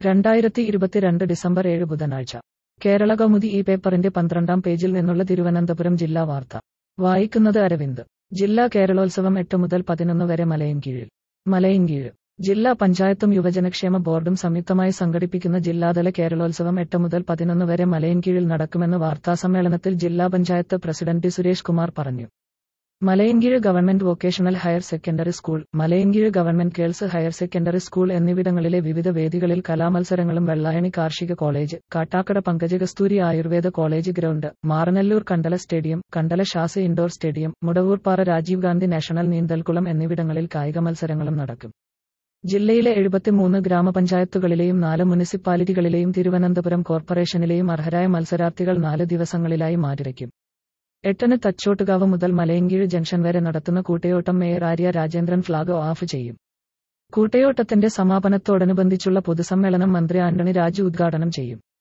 രണ്ടായിരത്തി ഇരുപത്തിരണ്ട് ഡിസംബർ ഏഴ് ബുധനാഴ്ച കേരള കൗമുദി ഈ പേപ്പറിന്റെ പന്ത്രണ്ടാം പേജിൽ നിന്നുള്ള തിരുവനന്തപുരം ജില്ലാ വാർത്ത വായിക്കുന്നത് അരവിന്ദ് ജില്ലാ കേരളോത്സവം എട്ട് മുതൽ പതിനൊന്ന് വരെ മലയൻകീഴിൽ മലയൻകീഴ് ജില്ലാ പഞ്ചായത്തും യുവജനക്ഷേമ ബോർഡും സംയുക്തമായി സംഘടിപ്പിക്കുന്ന ജില്ലാതല കേരളോത്സവം എട്ട് മുതൽ പതിനൊന്ന് വരെ മലയൻകീഴിൽ നടക്കുമെന്ന് വാർത്താസമ്മേളനത്തിൽ ജില്ലാ പഞ്ചായത്ത് പ്രസിഡന്റ് സുരേഷ് കുമാർ പറഞ്ഞു Malayinkeezhu government vocational higher secondary school Malayinkeezhu government girls higher secondary school എന്നിവിടങ്ങളിലെ വിവിധ വേദികളിൽ കലാമത്സരങ്ങളും വെള്ളായണി കാർഷിക college Kattakada Pankajakasthuri Ayurveda college ground Maranalloor Kandala stadium Kandala Shaz indoor stadium Mudavoorppara Rajiv Gandhi national നീന്തൽക്കുളം എന്നിവിടങ്ങളിൽ കായിക മത്സരങ്ങളും നടക്കും ജില്ലയിലെ എഴുപത്തിമൂന്ന് ഗ്രാമപഞ്ചായത്തുകളിലെയും നാല് മുനിസിപ്പാലിറ്റികളിലെയും തിരുവനന്തപുരം കോർപ്പറേഷനിലെയും അർഹരായ മത്സരാർത്ഥികൾ നാല് ദിവസങ്ങളിലായി മാറ്റിരയ്ക്കും എട്ടിന് തച്ചോട്ടുകാവ് മുതൽ മലയങ്കീഴ് ജംഗ്ഷൻ വരെ നടത്തുന്ന കൂട്ടയോട്ടം mayor Arya Rajendran flag off ചെയ്യും കൂട്ടയോട്ടത്തിന്റെ സമാപനത്തോടനുബന്ധിച്ചുള്ള പൊതുസമ്മേളനം മന്ത്രി ആന്റണി രാജു ഉദ്ഘാടനം ചെയ്യും